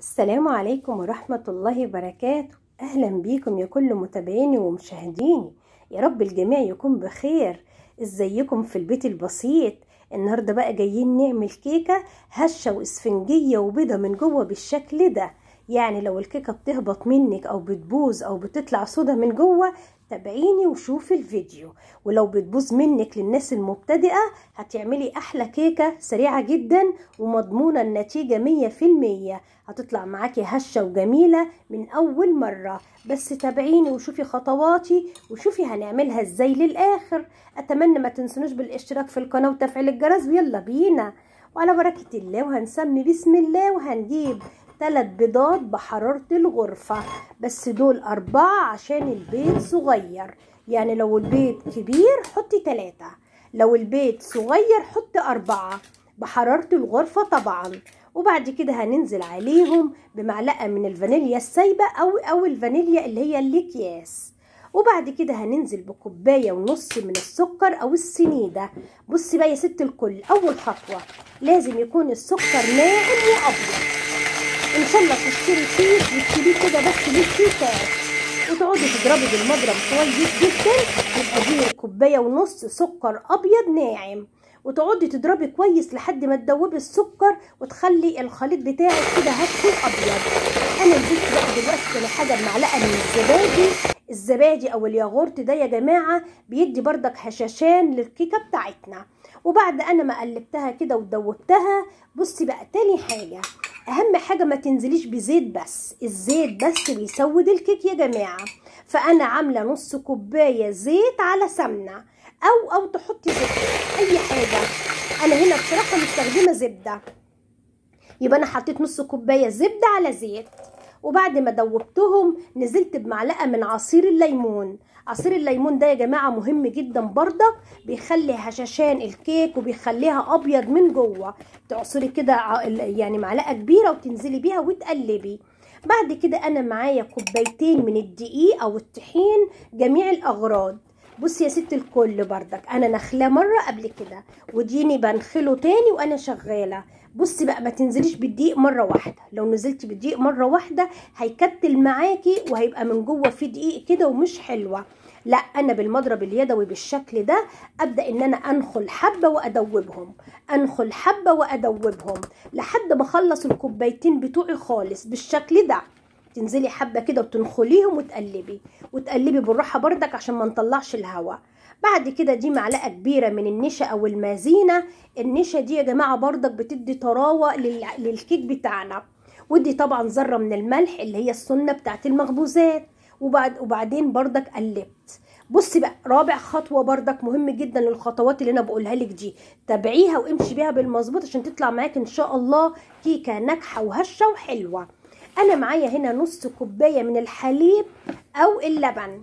السلام عليكم ورحمة الله وبركاته أهلا بيكم يا كل متابعيني ومشاهديني يا رب الجميع يكون بخير ازيكم في البيت البسيط النهاردة بقى جايين نعمل كيكة هشة واسفنجية وبيضة من جوه بالشكل ده يعني لو الكيكة بتهبط منك أو بتبوظ أو بتطلع صودا من جوه تابعيني وشوفي الفيديو ولو بتبوظ منك للناس المبتدئة هتعملي أحلى كيكة سريعة جدا ومضمونة النتيجة مية في المية هتطلع معاكي هشة وجميلة من أول مرة بس تابعيني وشوفي خطواتي وشوفي هنعملها ازاي للآخر أتمنى ما تنسونوش بالاشتراك في القناة وتفعيل الجرس ويلا بينا وعلى بركة الله وهنسمي بسم الله وهنجيب ثلاث بيضات بحرارة الغرفة بس دول أربعة عشان البيض صغير يعني لو البيض كبير حطي ثلاثة لو البيض صغير حطي أربعة بحرارة الغرفة طبعا وبعد كده هننزل عليهم بمعلقة من الفانيليا السايبة أو أو الفانيليا اللي هي الأكياس وبعد كده هننزل بكوباية ونص من السكر أو السنيدة بصي بقى يا ست الكل أول خطوة لازم يكون السكر ناعم وأبيض ان شاء الله تشتري كيس وتشتريه كده بس للكيكات وتقعدي تضربي بالمضرب كويس جدا يبقى دي كوبايه ونص سكر ابيض ناعم وتقعدي تضربي كويس لحد ما تدوبي السكر وتخلي الخليط بتاعك كده هش ابيض انا نزلت بقى دلوقتي لحاجه بمعلقه من الزبادي الزبادي او الياغورت ده يا جماعه بيدي بردك هشاشان للكيكه بتاعتنا وبعد انا ما قلبتها كده ودوبتها بصي بقى تاني حاجه اهم حاجه ما تنزليش بزيت بس الزيت بس بيسود الكيك يا جماعه فانا عامله نص كوبايه زيت على سمنه او او تحطي زبده اي حاجه انا هنا بصراحه مستخدمه زبده يبقى انا حطيت نص كوبايه زبده على زيت وبعد ما دوبتهم نزلت بمعلقه من عصير الليمون عصير الليمون ده يا جماعه مهم جدا برضك بيخلي هشاشان الكيك وبيخليها ابيض من جوه تعصري كده يعني معلقه كبيره وتنزلي بيها وتقلبي بعد كده انا معايا كوبايتين من الدقيق او الطحين جميع الاغراض بصي يا ست الكل بردك انا نخلاه مره قبل كده وديني بنخله تاني وانا شغاله بصي بقى ما تنزليش بالدقيق مره واحده لو نزلتي بالدقيق مره واحده هيكتل معاكي وهيبقى من جوه في دقيق كده ومش حلوه لا انا بالمضرب اليدوي بالشكل ده ابدا ان انا انخل حبه وادوبهم انخل حبه وادوبهم لحد ما اخلص الكوبايتين بتوعي خالص بالشكل ده تنزلي حبه كده وتنخليهم وتقلبي وتقلبي بالراحه بردك عشان ما نطلعش الهواء بعد كده دي معلقه كبيره من النشا او المازينه النشا دي يا جماعه بردك بتدي طراوه للكيك بتاعنا ودي طبعا ذره من الملح اللي هي السنه بتاعت المخبوزات وبعد وبعدين بردك قلبت بصي بقى رابع خطوه بردك مهم جدا للخطوات اللي انا بقولها لك دي تابعيها وامشي بيها بالمظبوط عشان تطلع معاك ان شاء الله كيكه ناجحه وهشه وحلوه انا معايا هنا نص كوبايه من الحليب او اللبن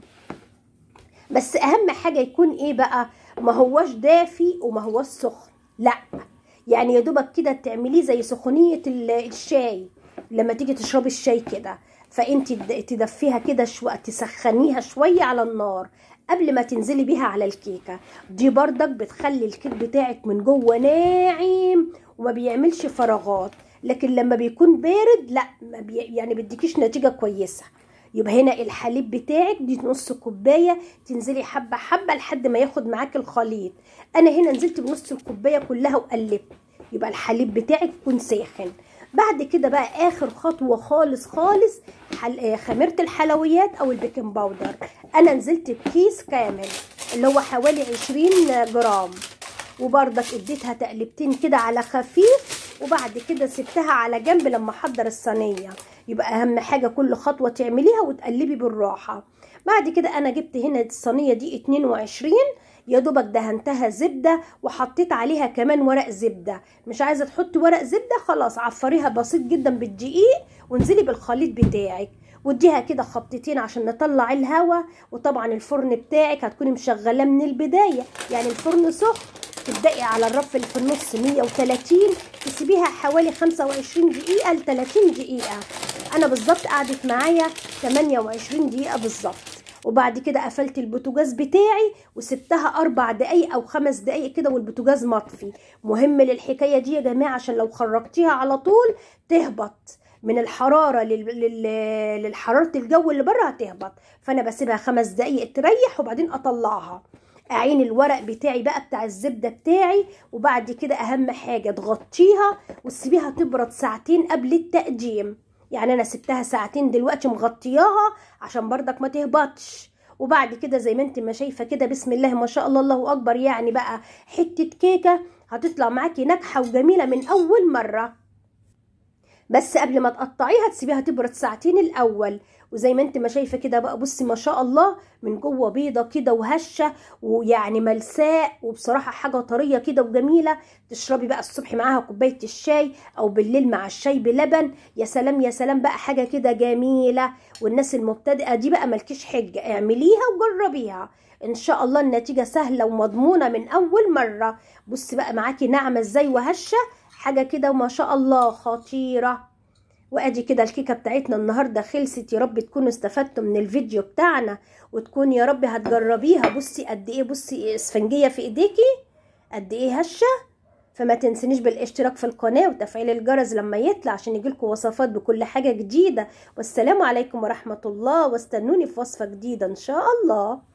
بس اهم حاجه يكون ايه بقى ما هواش دافي وما هواش سخن لا يعني يا دوبك كده تعمليه زي سخونيه الشاي لما تيجي تشربي الشاي كده فانت تدفيها كده شو تسخنيها شويه على النار قبل ما تنزلي بيها على الكيكه دي بردك بتخلي الكيك بتاعك من جوه ناعم وما بيعملش فراغات لكن لما بيكون بارد لا ما بي يعني بيديكيش نتيجه كويسه يبقى هنا الحليب بتاعك دي نص كوبايه تنزلي حبه حبه لحد ما ياخد معاك الخليط انا هنا نزلت بنص الكوبايه كلها وقلبت يبقى الحليب بتاعك يكون ساخن بعد كده بقى اخر خطوه خالص خالص حل... خميره الحلويات او البيكنج باودر انا نزلت بكيس كامل اللي هو حوالي 20 جرام وبرضك اديتها تقلبتين كده على خفيف وبعد كده سبتها على جنب لما احضر الصينيه يبقى اهم حاجه كل خطوه تعمليها وتقلبي بالراحه بعد كده انا جبت هنا الصينيه دي 22 يا دوبك دهنتها زبده وحطيت عليها كمان ورق زبده مش عايزه تحطي ورق زبده خلاص عفريها بسيط جدا بالدقيق وانزلي بالخليط بتاعك واديها كده خبطتين عشان نطلع الهواء وطبعا الفرن بتاعك هتكوني مشغلاه من البدايه يعني الفرن سخن تبدأي على الرف اللي في النص 130 تسيبيها حوالي 25 دقيقة ل 30 دقيقة أنا بالظبط قعدت معايا 28 دقيقة بالظبط وبعد كده قفلت البوتاجاز بتاعي وسبتها اربع دقايق او خمس دقايق كده والبوتاجاز مطفي مهم للحكايه دي يا جماعه عشان لو خرجتيها على طول تهبط من الحراره لل... لل... للحراره الجو اللي بره هتهبط فانا بسيبها خمس دقايق تريح وبعدين اطلعها اعين الورق بتاعي بقى بتاع الزبده بتاعي وبعد كده اهم حاجه تغطيها وتسيبيها تبرد ساعتين قبل التقديم يعني انا سبتها ساعتين دلوقتي مغطياها عشان بردك ما تهبطش وبعد كده زي ما انت ما شايفه كده بسم الله ما شاء الله الله اكبر يعني بقى حته كيكه هتطلع معاكي ناجحه وجميله من اول مره بس قبل ما تقطعيها تسيبيها تبرد ساعتين الاول وزي ما انت ما شايفه كده بقى بصي ما شاء الله من جوه بيضه كده وهشه ويعني ملساء وبصراحه حاجه طريه كده وجميله تشربي بقى الصبح معاها كوبايه الشاي او بالليل مع الشاي بلبن يا سلام يا سلام بقى حاجه كده جميله والناس المبتدئه دي بقى ملكيش حجه اعمليها وجربيها ان شاء الله النتيجه سهله ومضمونه من اول مره بصي بقى معاكي ناعمه ازاي وهشه حاجه كده وما شاء الله خطيره وادي كده الكيكه بتاعتنا النهارده خلصت يا رب تكونوا استفدتوا من الفيديو بتاعنا وتكون يا رب هتجربيها بصي قد ايه بصي اسفنجيه في ايديكي قد ايه هشه فما تنسنيش بالاشتراك في القناه وتفعيل الجرس لما يطلع عشان يجيلكم وصفات بكل حاجه جديده والسلام عليكم ورحمه الله واستنوني في وصفه جديده ان شاء الله